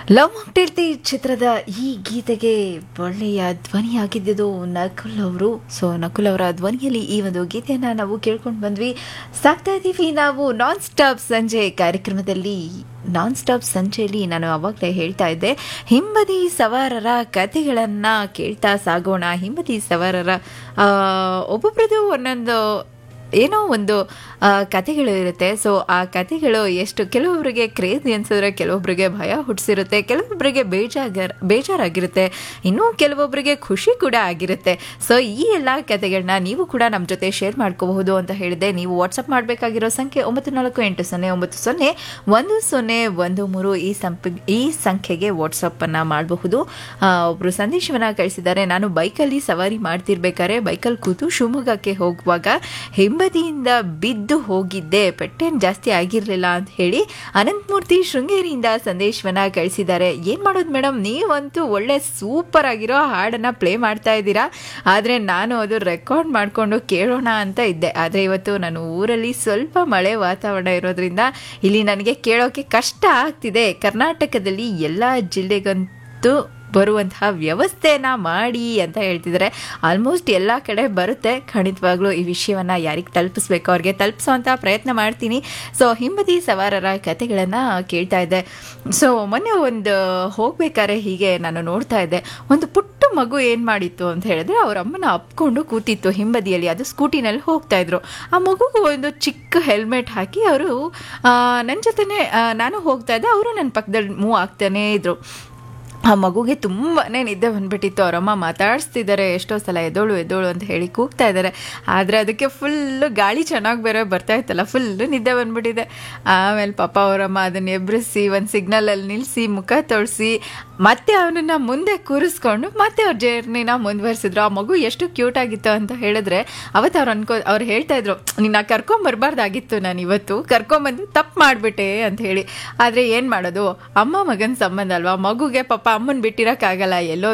love ಮಾಕ್ಟೇಲ್ತಿ ಚಿತ್ರದ ಈ ಗೀತೆಗೆ ಒಳ್ಳೆಯ ಧ್ವನಿಯಾಗಿದ್ದುದು ನಕುಲ್ ಅವರು ಸೊ ನಕುಲ್ ಅವರ ಧ್ವನಿಯಲ್ಲಿ ಈ ಒಂದು ಗೀತೆಯನ್ನು ನಾವು ಕೇಳ್ಕೊಂಡು ಬಂದ್ವಿ ಸಾಕ್ತಾ ಇದ್ದೀವಿ ನಾವು ನಾನ್ ಸ್ಟಾಪ್ ಸಂಜೆ ಕಾರ್ಯಕ್ರಮದಲ್ಲಿ ನಾನ್ ಸ್ಟಾಪ್ ಸಂಜೆಯಲ್ಲಿ ನಾನು ಅವಾಗಲೇ ಹೇಳ್ತಾ ಇದ್ದೆ ಹಿಂಬದಿ ಸವಾರರ ಕಥೆಗಳನ್ನು ಕೇಳ್ತಾ ಸಾಗೋಣ ಹಿಂಬದಿ ಸವಾರರ ಆ, ಒಬ್ಬೊಬ್ರದ್ದು ಒಂದೊಂದು ಏನೋ ಒಂದು ಆ, ಕಥೆಗಳು ಇರುತ್ತೆ ಸೊ ಆ ಕಥೆಗಳು ಎಷ್ಟು ಕೆಲವೊಬ್ಬರಿಗೆ ಕ್ರೇಜಿ ಅನ್ಸಿದ್ರೆ ಕೆಲವೊಬ್ಬರಿಗೆ ಭಯ ಹುಟ್ಟಿಸಿರುತ್ತೆ ಕೆಲವೊಬ್ಬರಿಗೆ ಬೇಜಾಗರ್ ಬೇಜಾರಾಗಿರುತ್ತೆ ಇನ್ನೂ ಕೆಲವೊಬ್ಬರಿಗೆ ಖುಷಿ ಕೂಡ ಆಗಿರುತ್ತೆ ಸೊ ಈ ಎಲ್ಲ ಕಥೆಗಳನ್ನ ನೀವು ಕೂಡ ನಮ್ಮ ಜೊತೆ ಶೇರ್ ಮಾಡ್ಕೋಬಹುದು ಅಂತ ಹೇಳಿದೆ ನೀವು ವಾಟ್ಸಪ್ ಮಾಡಬೇಕಾಗಿರೋ ಸಂಖ್ಯೆ ಒಂಬತ್ತು ನಾಲ್ಕು ಎಂಟು ಸೊನ್ನೆ ಒಂಬತ್ತು ಸೊನ್ನೆ ಒಂದು ಸೊನ್ನೆ ಒಂದು ಮೂರು ಈ ಸಂಪ ಈ ಸಂಖ್ಯೆಗೆ ವಾಟ್ಸಪ್ಪನ್ನು ಮಾಡಬಹುದು ಒಬ್ಬರು ಸಂದೇಶವನ್ನು ಕಳಿಸಿದ್ದಾರೆ ನಾನು ಬೈಕಲ್ಲಿ ಸವಾರಿ ಮಾಡ್ತಿರ್ಬೇಕಾದ್ರೆ ಬೈಕಲ್ಲಿ ಕೂತು ಶಿವಮೊಗ್ಗಕ್ಕೆ ಹೋಗುವಾಗ ಹಿಂಬದಿಯಿಂದ ಬಿದ್ದು ಹೋಗಿದ್ದೆ ಪೆಟ್ಟೇನು ಜಾಸ್ತಿ ಆಗಿರಲಿಲ್ಲ ಅಂತ ಹೇಳಿ ಅನಂತಮೂರ್ತಿ ಶೃಂಗೇರಿಯಿಂದ ಸಂದೇಶವನ್ನ ಕಳಿಸಿದ್ದಾರೆ ಏನು ಮಾಡೋದು ಮೇಡಮ್ ನೀವಂತೂ ಒಳ್ಳೆ ಸೂಪರ್ ಆಗಿರೋ ಹಾಡನ್ನು ಪ್ಲೇ ಮಾಡ್ತಾ ಇದ್ದೀರಾ ಆದರೆ ನಾನು ಅದು ರೆಕಾರ್ಡ್ ಮಾಡಿಕೊಂಡು ಕೇಳೋಣ ಅಂತ ಇದ್ದೆ ಆದರೆ ಇವತ್ತು ನಾನು ಊರಲ್ಲಿ ಸ್ವಲ್ಪ ಮಳೆ ವಾತಾವರಣ ಇರೋದ್ರಿಂದ ಇಲ್ಲಿ ನನಗೆ ಕೇಳೋಕೆ ಕಷ್ಟ ಆಗ್ತಿದೆ ಕರ್ನಾಟಕದಲ್ಲಿ ಎಲ್ಲ ಜಿಲ್ಲೆಗಂತೂ ಬರುವಂತಹ ವ್ಯವಸ್ಥೆನ ಮಾಡಿ ಅಂತ ಹೇಳ್ತಿದ್ದಾರೆ ಆಲ್ಮೋಸ್ಟ್ ಎಲ್ಲ ಕಡೆ ಬರುತ್ತೆ ಖಂಡಿತವಾಗ್ಲೂ ಈ ವಿಷಯವನ್ನು ಯಾರಿಗೆ ತಲುಪಿಸ್ಬೇಕು ಅವ್ರಿಗೆ ತಲುಪಿಸೋವಂಥ ಪ್ರಯತ್ನ ಮಾಡ್ತೀನಿ ಸೊ ಹಿಂಬದಿ ಸವಾರರ ಕತೆಗಳನ್ನು ಕೇಳ್ತಾ ಇದ್ದೆ ಸೊ ಮೊನ್ನೆ ಒಂದು ಹೋಗ್ಬೇಕಾದ್ರೆ ಹೀಗೆ ನಾನು ನೋಡ್ತಾ ಇದ್ದೆ ಒಂದು ಪುಟ್ಟ ಮಗು ಏನು ಮಾಡಿತ್ತು ಅಂತ ಹೇಳಿದ್ರೆ ಅವ್ರ ಅಮ್ಮನ ಅಪ್ಕೊಂಡು ಕೂತಿತ್ತು ಹಿಂಬದಿಯಲ್ಲಿ ಅದು ಸ್ಕೂಟಿನಲ್ಲಿ ಹೋಗ್ತಾ ಇದ್ರು ಆ ಮಗುಗೂ ಒಂದು ಚಿಕ್ಕ ಹೆಲ್ಮೆಟ್ ಹಾಕಿ ಅವರು ನನ್ನ ಜೊತೆನೇ ಆ, ನಾನು ಹೋಗ್ತಾ ಇದ್ದೆ ಅವರು ನನ್ನ ಪಕ್ಕದಲ್ಲಿ ಮೂವ್ ಆಗ್ತಾನೇ ಇದ್ರು ಆ ಮಗುಗೆ ತುಂಬಾ ನಿದ್ದೆ ಬಂದ್ಬಿಟ್ಟಿತ್ತು ಅವರಮ್ಮ ಮಾತಾಡಿಸ್ತಿದ್ದಾರೆ ಎಷ್ಟೋ ಸಲ ಎದೋಳು ಎದೋಳು ಅಂತ ಹೇಳಿ ಕೂಗ್ತಾ ಇದ್ದಾರೆ ಆದರೆ ಅದಕ್ಕೆ ಫುಲ್ಲು ಗಾಳಿ ಚೆನ್ನಾಗಿ ಬೇರೆ ಬರ್ತಾ ಇತ್ತಲ್ಲ ಫುಲ್ಲು ನಿದ್ದೆ ಬಂದ್ಬಿಟ್ಟಿದೆ ಆಮೇಲೆ ಪಾಪ ಅವರಮ್ಮ ಅದನ್ನ ಎಬ್ರಿಸಿ ಒಂದು ಸಿಗ್ನಲಲ್ಲಿ ನಿಲ್ಲಿಸಿ ಮುಖ ತೊಳಸಿ ಮತ್ತೆ ಅವನನ್ನ ಮುಂದೆ ಕೂರಿಸ್ಕೊಂಡು ಮತ್ತೆ ಅವ್ರ ಜರ್ನಿನ ಮುಂದುವರಿಸಿದ್ರು ಆ ಮಗು ಎಷ್ಟು ಕ್ಯೂಟ್ ಆಗಿತ್ತು ಅಂತ ಹೇಳಿದ್ರೆ ಅವತ್ತು ಅವ್ರು ಅನ್ಕೋ ಅವ್ರು ಹೇಳ್ತಾ ಇದ್ರು ನಿನ್ನ ಕರ್ಕೊಂಬರ್ಬಾರ್ದಾಗಿತ್ತು ನಾನು ಇವತ್ತು ಕರ್ಕೊಂಬಂದು ತಪ್ಪು ಮಾಡಿಬಿಟ್ಟೆ ಅಂತ ಹೇಳಿ ಆದರೆ ಏನು ಮಾಡೋದು ಅಮ್ಮ ಮಗನ ಸಂಬಂಧ ಅಲ್ವಾ ಮಗುಗೆ ಪಾಪ ಅಮ್ಮನ ಬಿಟ್ಟಿರೋಕ್ಕಾಗಲ್ಲ ಎಲ್ಲೋ